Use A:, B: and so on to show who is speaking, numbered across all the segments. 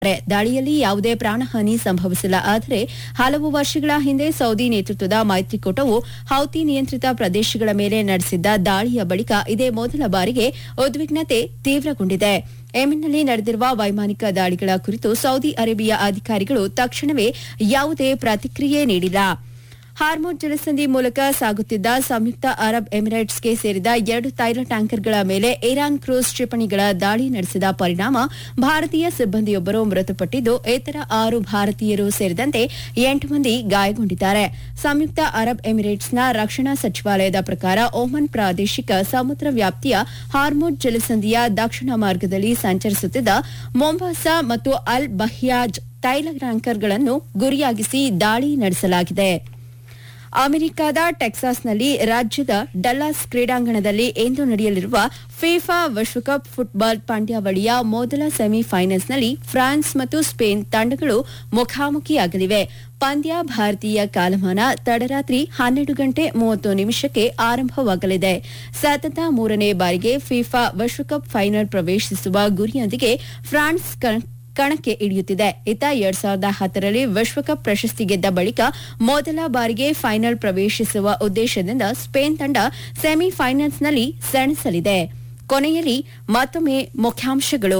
A: ತಿಳಿಸಿದ್ದಾರೆ ದಾಳಿಯಲ್ಲಿ ಯಾವುದೇ ಪ್ರಾಣಹಾನಿ ಸಂಭವಿಸಿಲ್ಲ ಆದರೆ ಹಲವು ವರ್ಷಗಳ ಹಿಂದೆ ಸೌದಿ ನೇತೃತ್ವದ ಮೈತ್ರಿಕೂಟವು ಹೌತಿ ನಿಯಂತ್ರಿತ ಪ್ರದೇಶಗಳ ಮೇಲೆ ನಡೆಸಿದ್ದ ದಾಳಿಯ ಬಳಿಕ ಇದೇ ಮೊದಲ ಬಾರಿಗೆ ಉದ್ವಿಗ್ನತೆ ತೀವ್ರಗೊಂಡಿದೆ ಯೆಮೆನ್ನಲ್ಲಿ ನಡೆದಿರುವ ವೈಮಾನಿಕ ದಾಳಿಗಳ ಕುರಿತು ಸೌದಿ ಅರೇಬಿಯಾ ಅಧಿಕಾರಿಗಳು ತಕ್ಷಣವೇ ಯಾವುದೇ ಪ್ರತಿಕ್ರಿಯೆ ನೀಡಿಲ್ಲ ಹಾರ್ಮೋನ್ ಜಲಸಂಧಿ ಮೂಲಕ ಸಾಗುತ್ತಿದ್ದ ಸಂಯುಕ್ತ ಅರಬ್ ಎಮಿರೇಟ್ಸ್ಗೆ ಸೇರಿದ ಎರಡು ತೈಲ ಟ್ಯಾಂಕರ್ಗಳ ಮೇಲೆ ಇರಾನ್ ಕ್ರೂಸ್ ಕ್ಷಿಪಣಿಗಳ ದಾಳಿ ನಡೆಸಿದ ಪರಿಣಾಮ ಭಾರತೀಯ ಸಿಬ್ಬಂದಿಯೊಬ್ಬರು ಮೃತಪಟ್ಟಿದ್ದು ಇತರ ಆರು ಭಾರತೀಯರು ಸೇರಿದಂತೆ ಎಂಟು ಮಂದಿ ಗಾಯಗೊಂಡಿದ್ದಾರೆ ಸಂಯುಕ್ತ ಅರಬ್ ಎಮಿರೇಟ್ಸ್ನ ರಕ್ಷಣಾ ಸಚಿವಾಲಯದ ಪ್ರಕಾರ ಓಮನ್ ಪ್ರಾದೇಶಿಕ ಸಮುದ್ರ ವ್ಯಾಪ್ತಿಯ ಹಾರ್ಮೋನ್ ಜಲಸಂಧಿಯ ದಕ್ಷಿಣ ಮಾರ್ಗದಲ್ಲಿ ಸಂಚರಿಸುತ್ತಿದ್ದ ಮೊಂಬಾಸಾ ಮತ್ತು ಅಲ್ ಬಹ್ಯಾಜ್ ತೈಲ ಟ್ಯಾಂಕರ್ಗಳನ್ನು ಗುರಿಯಾಗಿಸಿ ದಾಳಿ ನಡೆಸಲಾಗಿದೆ ಅಮೆರಿಕದ ಟೆಕ್ಸಾಸ್ನಲ್ಲಿ ರಾಜ್ಯದ ಡಲ್ಲಾಸ್ ಕ್ರೀಡಾಂಗಣದಲ್ಲಿ ಇಂದು ನಡೆಯಲಿರುವ ಫಿಫಾ ವಿಶ್ವಕಪ್ ಫುಟ್ಬಾಲ್ ಪಂದ್ಯಾವಳಿಯ ಮೊದಲ ಸೆಮಿಫೈನಲ್ಸ್ನಲ್ಲಿ ಫ್ರಾನ್ಸ್ ಮತ್ತು ಸ್ಪೇನ್ ತಂಡಗಳು ಮುಖಾಮುಖಿಯಾಗಲಿವೆ ಪಂದ್ಯ ಭಾರತೀಯ ಕಾಲಮಾನ ತಡರಾತ್ರಿ ಹನ್ನೆರಡು ಗಂಟೆ ಮೂವತ್ತು ನಿಮಿಷಕ್ಕೆ ಆರಂಭವಾಗಲಿದೆ ಸತತ ಮೂರನೇ ಬಾರಿಗೆ ಫಿಫಾ ವಿಶ್ವಕಪ್ ಫೈನಲ್ ಪ್ರವೇಶಿಸುವ ಗುರಿಯೊಂದಿಗೆ ಫ್ರಾನ್ಸ್ ಕಣ್- ಕಣಕ್ಕೆ ಇಳಿಯುತ್ತಿದೆ ಇತ್ತ ಎರಡ್ ಸಾವಿರದ ಹತ್ತರಲ್ಲಿ ವಿಶ್ವಕಪ್ ಪ್ರಶಸ್ತಿ ಗೆದ್ದ ಬಳಿಕ ಮೊದಲ ಬಾರಿಗೆ ಫೈನಲ್ ಪ್ರವೇಶಿಸುವ ಉದ್ದೇಶದಿಂದ ಸ್ಪೇನ್ ತಂಡ ಸೆಮಿಫೈನಲ್ಸ್ನಲ್ಲಿ ಸೆಣಸಲಿದೆ ಕೊನೆಯಲ್ಲಿ ಮತ್ತೊಮ್ಮೆ ಮುಖ್ಯಾಂಶಗಳು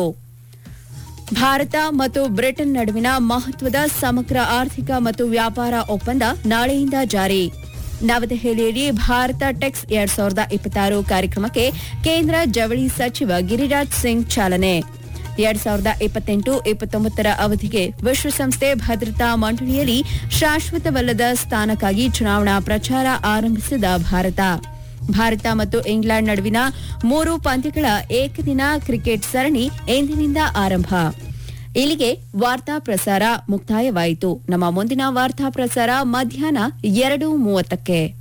A: ಭಾರತ ಮತ್ತು ಬ್ರಿಟನ್ ನಡುವಿನ ಮಹತ್ವದ ಸಮಗ್ರ ಆರ್ಥಿಕ ಮತ್ತು ವ್ಯಾಪಾರ ಒಪ್ಪಂದ ನಾಳೆಯಿಂದ ಜಾರಿ ನವದೆಹಲಿಯಲ್ಲಿ ಭಾರತ ಟೆಕ್ಸ್ ಎರಡ್ ಸಾವಿರದ ಇಪ್ಪತ್ತಾರು ಕಾರ್ಯಕ್ರಮಕ್ಕೆ ಕೇಂದ್ರ ಜವಳಿ ಸಚಿವ ಗಿರಿರಾಜ್ ಸಿಂಗ್ ಚಾಲನೆ ಎರಡ್ ಸಾವಿರದ ಇಪ್ಪತ್ತೆಂಟು ಇಪ್ಪತ್ತೊಂಬತ್ತರ ಅವಧಿಗೆ ವಿಶ್ವಸಂಸ್ಥೆ ಭದ್ರತಾ ಮಂಡಳಿಯಲ್ಲಿ ಶಾಶ್ವತವಲ್ಲದ ಸ್ಥಾನಕ್ಕಾಗಿ ಚುನಾವಣಾ ಪ್ರಚಾರ ಆರಂಭಿಸಿದ ಭಾರತ ಭಾರತ ಮತ್ತು ಇಂಗ್ಲೆಂಡ್ ನಡುವಿನ ಮೂರು ಪಂದ್ಯಗಳ ಏಕದಿನ ಕ್ರಿಕೆಟ್ ಸರಣಿ ಇಂದಿನಿಂದ ಆರಂಭ ಇಲ್ಲಿಗೆ ವಾರ್ತಾ ಪ್ರಸಾರ ಮುಕ್ತಾಯವಾಯಿತು ನಮ್ಮ ಮುಂದಿನ ವಾರ್ತಾ ಪ್ರಸಾರ ಮಧ್ಯಾಹ್ನ ಎರಡು ಮೂವತ್ತಕ್ಕೆ